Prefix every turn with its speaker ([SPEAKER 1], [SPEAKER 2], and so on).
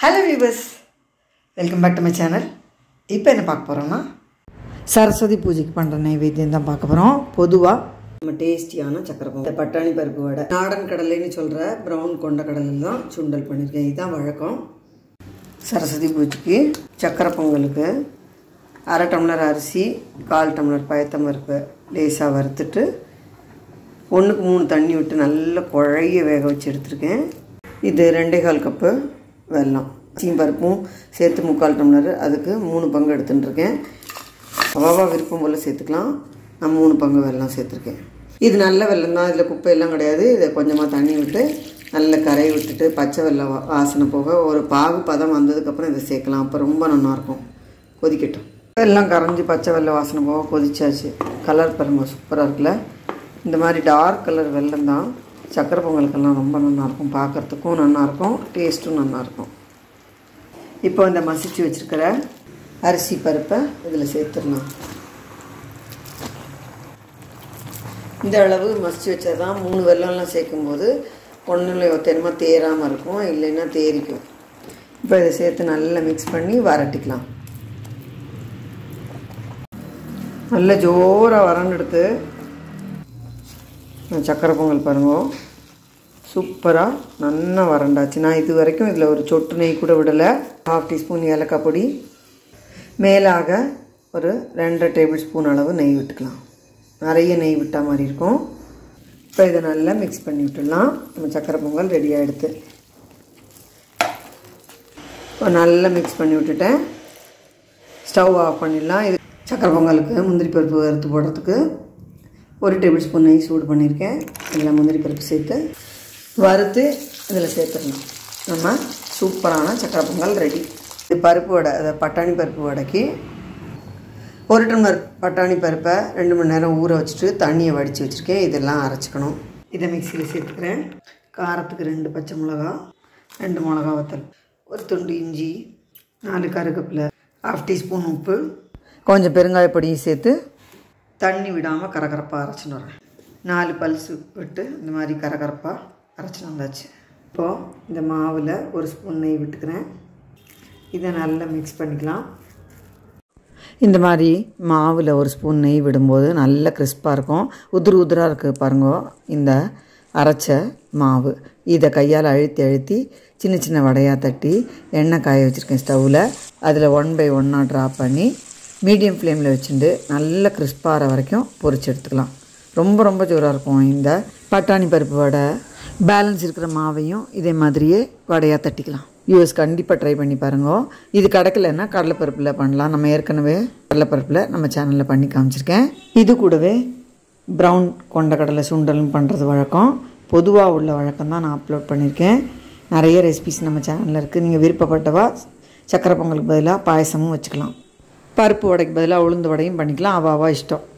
[SPEAKER 1] hello viewers welcome back to my channel இப்போ என்ன பார்க்க போகிறோம்னா சரஸ்வதி பூஜைக்கு பண்ணுற நைவேத்தியம் தான் பார்க்க போகிறோம் பொதுவாக நம்ம டேஸ்டியான சக்கரை பொங்கல் இந்த பட்டாணி பருப்பு வடை நாடன் கடலைன்னு சொல்கிற ப்ரௌன் கொண்ட கடலில் தான் சுண்டல் பண்ணியிருக்கேன் இதுதான் வழக்கம் சரஸ்வதி பூஜைக்கு சக்கரை பொங்கலுக்கு அரை டம்ளர் அரிசி கால் டம்ளர் பயத்தம் பருப்பு லேசாக வறுத்துட்டு ஒன்றுக்கு மூணு தண்ணி விட்டு நல்லா குழைய வேக வச்சு எடுத்திருக்கேன் இது ரெண்டே கால் கப்பு வெல்லம் அரிசியும் பருப்பும் சேர்த்து முக்கால் டம்ளர் அதுக்கு மூணு பங்கு எடுத்துட்டுருக்கேன் அவாவா விருப்பம் போல் சேர்த்துக்கலாம் நான் மூணு பங்கு வெல்லம் சேர்த்துருக்கேன் இது நல்ல வெல்லம் தான் இதில் குப்பையெல்லாம் கிடையாது இதை கொஞ்சமாக தண்ணி விட்டு நல்ல கரையை விட்டுட்டு பச்சை வெல்லம் வா- வாசனை போக ஒரு பாகு பதம் வந்ததுக்கப்புறம் இதை சேர்க்கலாம் அப்போ ரொம்ப நல்லாயிருக்கும் கொதிக்கட்டும் எல்லாம் கரைஞ்சி பச்சை வெள்ளை வாசனை போக கொதிச்சாச்சு கலர் பாருங்க சூப்பராக இருக்குல்ல இந்த மாதிரி டார்க் கலர் வெல்லம் தான் சக்கரை பொங்கலுக்கெல்லாம் ரொம்ப நல்லாயிருக்கும் பார்க்குறதுக்கும் நல்லாயிருக்கும் டேஸ்ட்டும் நல்லாயிருக்கும் இப்போ இந்த மசிச்சு வச்சுருக்கிற அரிசி பருப்பை இதில் சேர்த்துடலாம் இந்த அளவு மசிச்சு வச்சா தான் மூணு வெல்லம்லாம் சேர்க்கும்போது ஒன்றுல தென்மா தேராமல் இருக்கும் இல்லைன்னா தேரிக்கும் இப்போ இதை சேர்த்து நல்லா மிக்ஸ் பண்ணி வரட்டிக்கலாம் நல்ல ஜோராக வறண்டெடுத்து சக்கரை பொங்கல் பாருங்க சூப்பராக நல்லா வறண்டாச்சு நான் இது வரைக்கும் இதில் ஒரு சொட்டு நெய் கூட விடலை ஹாஃப் டீஸ்பூன் ஏலக்காய் பொடி மேலாக ஒரு ரெண்டரை டேபிள் ஸ்பூன் அளவு நெய் விட்டுக்கலாம் நிறைய நெய் விட்டா மாதிரி இருக்கும் இப்போ இதை நல்லா மிக்ஸ் பண்ணி விட்டுடலாம் நம்ம சக்கரை பொங்கல் ரெடி ஆகிடுது இப்போ நல்லா மிக்ஸ் பண்ணி விட்டுட்டேன் ஸ்டவ் ஆஃப் பண்ணிடலாம் இது சக்கரை பொங்கலுக்கு முந்திரி பருப்பு வறுத்து போடுறதுக்கு ஒரு டேபிள் ஸ்பூன் நெய் சூடு பண்ணியிருக்கேன் இதில் முந்திரி பருப்பு சேர்த்து வறுத்து இதில் சேர்த்துடலாம் நம்ம சூப்பரான சக்கரை பொங்கல் ரெடி இது பருப்பு வடை அதை பட்டாணி பருப்பு வடைக்கு ஒரு டம்ளர் பட்டாணி பருப்பை ரெண்டு மணி நேரம் ஊற வச்சுட்டு தண்ணியை வடித்து வச்சுருக்கேன் இதெல்லாம் அரைச்சிக்கணும் இதை மிக்சியில் சேர்த்துக்கிறேன் காரத்துக்கு ரெண்டு பச்சை மிளகா ரெண்டு மிளகா வத்தல் ஒரு துண்டு இஞ்சி நாலு கருவேப்பிலை ஹாஃப் டீஸ்பூன் உப்பு கொஞ்சம் பெருங்காயப்பொடியும் சேர்த்து தண்ணி விடாமல் கரகரப்பாக அரைச்சின்னு வரேன் நாலு பல்சு விட்டு இந்த மாதிரி கரகரப்பாக அரைச்சின்னு வந்தாச்சு இப்போது இந்த மாவில் ஒரு ஸ்பூன் நெய் விட்டுக்கிறேன் இதை நல்லா மிக்ஸ் பண்ணிக்கலாம் இந்த மாதிரி மாவில் ஒரு ஸ்பூன் நெய் விடும்போது நல்ல கிறிஸ்பாக இருக்கும் உதிர் உதிராக இருக்குது பாருங்க இந்த அரைச்ச மாவு இதை கையால் அழுத்தி அழுத்தி சின்ன சின்ன வடையாக தட்டி எண்ணெய் காய வச்சுருக்கேன் ஸ்டவ்வில் அதில் ஒன் பை ஒன்னாக ட்ராப் பண்ணி மீடியம் ஃப்ளேமில் வச்சுட்டு நல்ல கிறிஸ்பாகிற வரைக்கும் பொரிச்சு எடுத்துக்கலாம் ரொம்ப ரொம்ப ஜோராக இருக்கும் இந்த பட்டாணி பருப்பு வடை பேலன்ஸ் இருக்கிற மாவையும் இதே மாதிரியே வடையாக தட்டிக்கலாம் யூஎஸ் கண்டிப்பாக ட்ரை பண்ணி பாருங்க இது கிடைக்கலன்னா கடலைப்பருப்பில் பண்ணலாம் நம்ம ஏற்கனவே கடலைப்பருப்பில் நம்ம சேனலில் பண்ணி காமிச்சிருக்கேன் இது கூடவே ப்ரௌன் கொண்ட கடலை சுண்டலும் பண்ணுறது வழக்கம் பொதுவாக உள்ள வழக்கம் தான் நான் அப்லோட் பண்ணியிருக்கேன் நிறைய ரெசிபிஸ் நம்ம சேனலில் இருக்குது நீங்கள் விருப்பப்பட்டவா சக்கரை பொங்கலுக்கு பதிலாக பாயசமும் வச்சுக்கலாம் பருப்பு வடைக்கு பதிலாக உளுந்து வடையும் பண்ணிக்கலாம் அவாவா இஷ்டம்